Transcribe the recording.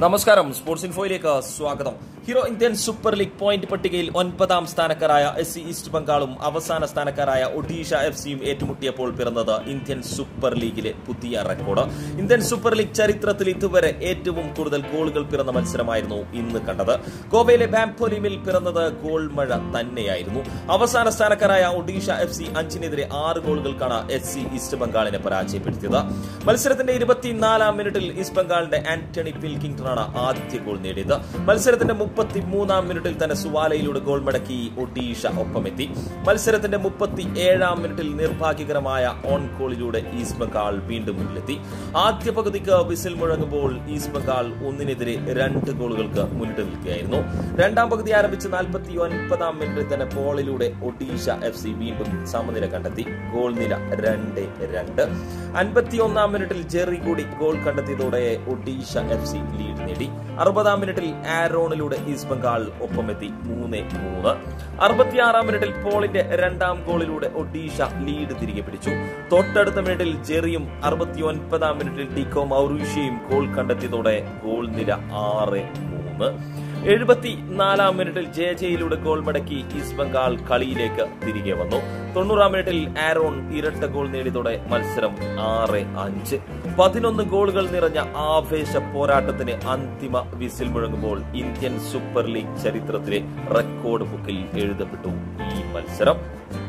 നമസ്കാരം സ്പോർട്സ് ഇൻഫോയിലേക്ക് സ്വാഗതം Hero Indian Super League point പട്ടികയിൽ ഒൻപതാം സ്ഥാനക്കാരായ എസ് സി ഈസ്റ്റ് ബംഗാളും അവസാന സ്ഥാനക്കാരായ ഒഡീഷ എഫ് സിയും ഏറ്റുമുട്ടിയപ്പോൾ പിറന്നത് ഇന്ത്യൻ സൂപ്പർ ലീഗിലെ പുതിയ റെക്കോർഡ് ഇന്ത്യൻ സൂപ്പർ ലീഗ് ചരിത്രത്തിൽ ഇതുവരെ ഏറ്റവും കൂടുതൽ ഗോളുകൾ പിറന്ന മത്സരമായിരുന്നു ഇന്ന് കണ്ടത് ഗോവയിലെ ബാംപോലിമിൽ പിറന്നത് ഗോൾ മഴ തന്നെയായിരുന്നു അവസാന സ്ഥാനക്കാരായ ഒഡീഷ എഫ് സി അഞ്ചിനെതിരെ ആറ് ഗോളുകൾക്കാണ് എസ് സി ഈസ്റ്റ് ബംഗാളിനെ പരാജയപ്പെടുത്തിയത് മത്സരത്തിന്റെ ഇരുപത്തിനാലാം മിനിറ്റിൽ ഈസ്റ്റ് ബംഗാളിന്റെ ആന്റണി പിൽകിങ്ടണാണ് ആദ്യ ഗോൾ നേടിയത് മത്സരത്തിന്റെ മുപ്പത്തി മൂന്നാം മിനിറ്റിൽ തന്നെ സുവാലയിലൂടെ ഗോൾ മടക്കി ഒഡീഷ ഒപ്പമെത്തി മത്സരത്തിന്റെ മുപ്പത്തി ഏഴാം മിനിറ്റിൽ നിർഭാഗ്യകരമായ ഓൺ ഗോളിലൂടെ ഈസ്റ്റ് ബംഗാൾ വീണ്ടും മുന്നിലെത്തി ആദ്യ പകുതിക്ക് വിസിൽ മുഴങ്ങുമ്പോൾ ഈസ്റ്റ് ബംഗാൾ ഒന്നിനെതിരെ രണ്ട് ഗോളുകൾക്ക് മുന്നിട്ട് നിൽക്കുകയായിരുന്നു രണ്ടാം പകുതി ആരംഭിച്ച് നാൽപ്പത്തി ഒൻപതാം മിനിറ്റിൽ തന്നെ ബോളിലൂടെ ഒഡീഷ എഫ് സി വീണ്ടും സമനില കണ്ടെത്തി ഗോൾ നില രണ്ട് രണ്ട് അൻപത്തി ഒന്നാം മിനിറ്റിൽ ജെറി കൂടി ഗോൾ കണ്ടെത്തിയതോടെ ഒഡീഷ എഫ് സി ലീഡ് നേടി അറുപതാം മിനിറ്റിൽ ആരോണിലൂടെ ഈസ്റ്റ് ബംഗാൾ ഒപ്പമെത്തി മൂന്ന് മൂന്ന് അറുപത്തിയാറാം മിനിറ്റിൽ പോളിന്റെ രണ്ടാം ഗോളിലൂടെ ഒഡീഷ ലീഡ് തിരികെ പിടിച്ചു തൊട്ടടുത്ത മിനിറ്റിൽ ജെറിയും അറുപത്തി ഒൻപതാം മിനിറ്റിൽ ഡിക്കോ മൗറീഷ്യയും ഗോൾ കണ്ടെത്തിയതോടെ ഗോൾ നില ആറ് മൂന്ന് എഴുപത്തി നാലാം മിനിറ്റിൽ ജെ ജെയിലൂടെ ഗോൾ മടക്കി ഈസ്റ്റ് ബംഗാൾ കളിയിലേക്ക് തിരികെ വന്നു തൊണ്ണൂറാം മിനിറ്റിൽ ആരോൺ ഇരട്ട ഗോൾ നേടിയതോടെ മത്സരം ആറ് അഞ്ച് പതിനൊന്ന് ഗോളുകൾ നിറഞ്ഞ ആവേശ പോരാട്ടത്തിന് അന്തിമ വിസിൽ മുഴങ്ങുമ്പോൾ ഇന്ത്യൻ സൂപ്പർ ലീഗ് ചരിത്രത്തിലെ റെക്കോർഡ് ബുക്കിൽ എഴുതപ്പെട്ടു ഈ മത്സരം